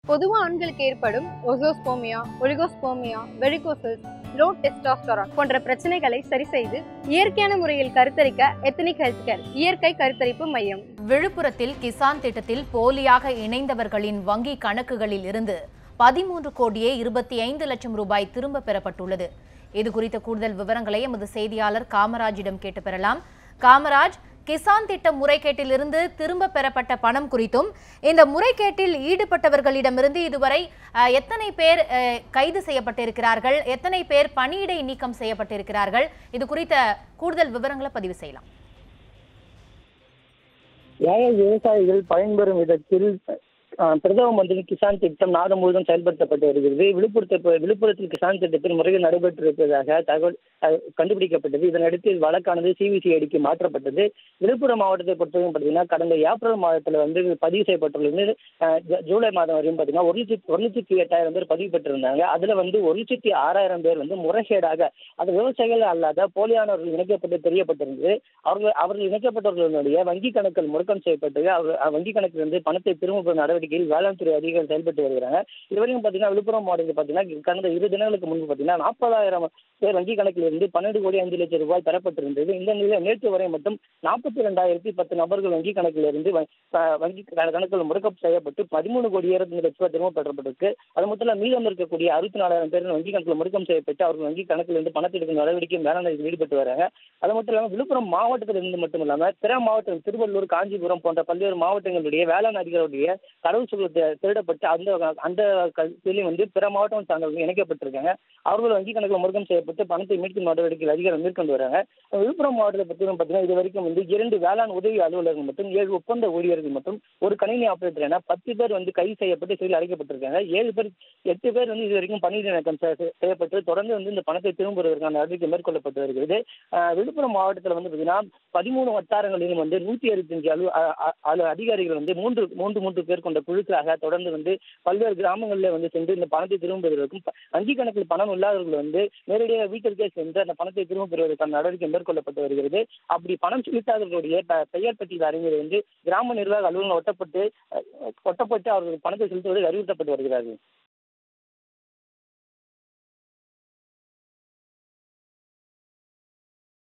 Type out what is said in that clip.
பொதுவா ஆண்களுக்கு ஏற்படும் azoospermia oligospermia varicose low testosterone போன்ற பிரச்சனைகளை சரி செய்து இயற்கையான முறையில் கருத்தரிக்க எத்தனிக் ஹெல்த் கேர் இயற்கை கருத்தரிப்பு மையம் விழுப்புரத்தில் கிசான் திட்டத்தில் போலியாக இணைந்தவர்களின் வங்கி கணக்குகளில் இருந்து பதிமூன்று கோடியே இருபத்தி ஐந்து லட்சம் ரூபாய் திரும்ப பெறப்பட்டுள்ளது இது குறித்த கூடுதல் விவரங்களை எமது செய்தியாளர் காமராஜிடம் கேட்டு பெறலாம் காமராஜ் கிசான் திட்ட முறைகேட்டிலிருந்து திரும்ப பெறப்பட்ட பணம் குறித்தும் இந்த முறைகேட்டில் ஈடுபட்டவர்களிடமிருந்து இதுவரை அஹ், எத்தனை பேர் அஹ், கைது செய்யப்பட்டிருக்கிறார்கள் எத்தனை பேர் பணியிடை நீக்கம் செய்யப்பட்டிருக்கிறார்கள் இது குறித்த கூடுதல் விவரங்களை பதிவு செய்யலாம் ஏழை விவசாயிகள் பயன்பெறும் விதத்தில் அஹ், பிரதம மந்திரி கிசான் திட்டம் நாடு முழுவதும் செயல்படுத்தப்பட்டு வருகிறது விழுப்புரத்தில் விழுப்புரத்தில் கிசான் திட்டத்தில் முறைகள் நடைபெற்றிருப்பதாக தகவல் அஹ், கண்டுபிடிக்கப்பட்டது இதனடுத்து வழக்கானது சிபிசிஐடிக்கு மாற்றப்பட்டது விழுப்புரம் மாவட்டத்தை பொறுத்தவரைக்கும் பார்த்தீங்கன்னா கடந்த ஏப்ரல் மாதத்தில் வந்து பதிவு செய்யப்பட்டுள்ளது அஹ், ஜ- ஜூலை மாதம் வரையும் பார்த்தீங்கன்னா ஒரு லட்சத்தி ஒரு லட்சத்தி எட்டாயிரம் பேர் பதிவு பெற்றிருந்தாங்க அதுல வந்து ஒரு லட்சத்தி ஆறாயிரம் பேர் வந்து முறைகேடாக அது விவசாயிகள் அல்லாத போலியானவர்கள் இணைக்கப்பட்டு தெரியப்பட்டிருந்தது அவர்கள் அவர்கள் இணைக்கப்பட்டவர்களுடைய வங்கி கணக்குகள் முடக்கம் செய்யப்பட்டு அவர் அஹ் வங்கி கணக்கில் இருந்து பணத்தை திரும்ப பெறும் நடவடிக்கையில் வேளாண் துறை அதிகாரிகள் செயல்பட்டு வருகிறாங்க இதுவரைக்கும் பார்த்தீங்கன்னா விழுப்புரம் மாவட்டத்தில் பார்த்தீங்கன்னா கடந்த இரு தினங்களுக்கு முன்பு பார்த்தீங்கன்னா நாற்பதாயிரம் பேர் வங்கி கணக்கில் இருந்து பன்னெண்டு கோடி ஐந்து லட்சம் ரூபாய் பெறப்பட்டிருந்தது இந்த நிலையில் நேற்று வரை மட்டும் நாற்பத்தி ரெண்டாயிரத்தி பத்து நபர்கள் வங்கி கணக்கில் இருந்து வ- அஹ் வங்கி க- கணக்குகள் முடக்கம் செய்யப்பட்டு பதிமூணு கோடி இருபத்தி லட்சம் ரூபாய் திரும்ப பெறப்பட்டிருக்கு அது மட்டும் இல்ல மீதம் இருக்கக்கூடிய அறுபத்தி நாலாயிரம் பேர் வங்கி கணக்கில் முடக்கம் செய்யப்பட்டு அவர்கள் வங்கி கணக்கில் இருந்து பணத்தை எடுக்கும் நடவடிக்கை வேளாண் ஈடுபட்டு வராங்க அது மட்டும் இல்லாமல் விழுப்புரம் மாவட்டத்தில் இருந்து மட்டும் இல்லாம பிற மாவட்டம் திருவள்ளூர் காஞ்சிபுரம் போன்ற பல்வேறு மாவட்டங்களுடைய வேளாண் அதிகாரிகளுடைய கடவுள் சுகத்தை திருடப்பட்டு அந்த அந்த கல்வியிலையும் வந்து பிற மாவட்டம் சார்ந்தவர்கள் இணைக்கப்பட்டிருக்காங்க அவர்கள் வங்கி கணக்கில் முடக்கம் செய்யப்பட்டு பணத்தை மீட்கும் நடவடிக்கைகள் அதிகாரம் மேற்கொண்டு வராங்க விழுப்புரம் மாவட்டத்தை பற்றி பார்த்தீங்கன்னா இது வரைக்கும் வந்து இரண்டு வேளாண் உதவி அலுவலர்கள் மற்றும் ஏழு ஒப்பந்த ஊழியர்கள் மற்றும் ஒரு கணினி ஆபரேட்டர் என பத்து பேர் வந்து கைது செய்யப்பட்டு சிறையில் அடைக்கப்பட்டிருக்காங்க ஏழு பேர் எட்டு பேர் வந்து இது வரைக்கும் பணியிட நீக்கம் செ- செய்யப்பட்டு தொடர்ந்து வந்து இந்த பணத்தை திரும்ப வருவதற்கான நடவடிக்கை மேற்கொள்ளப்பட்டு வருகிறது ஆஹ் விழுப்புரம் மாவட்டத்தில் வந்து பார்த்தீங்கன்னா பதிமூணு வட்டாரங்களிலும் வந்து நூற்றி அறுபத்தஞ்சு அலு அ- அ- அலு அதிகாரிகள் வந்து மூன்று மூன்று மூன்று பேர் கொண்ட குழுக்களாக தொடர்ந்து வந்து பல்வேறு கிராமங்களில் வந்து சென்று இந்த பணத்தை திரும்ப பெறுவதற்கும் ப- வங்கி கணக்கில் பணம் இல்லாதவர்கள் வந்து நேரடியாக வீட்டிற்கே சென்று அந்த பணத்தை திரும்ப பெறுவதற்கான நடவடிக்கை மேற்கொள்ளப்பட்டு வருகிறது அப்படி பணம் செலுத்தாதவர்களுடைய ப- பெயர் பட்டியல் அறிஞர் வந்து கிராம நிர்வாக அலுவலகம் ஒட்டப்பட்டு அஹ், ஒட்டப்பட்டு அவர்கள் பணத்தை செலுத்துவதற்கு அறிவுறுத்தப்பட்டு வருகிறார்கள்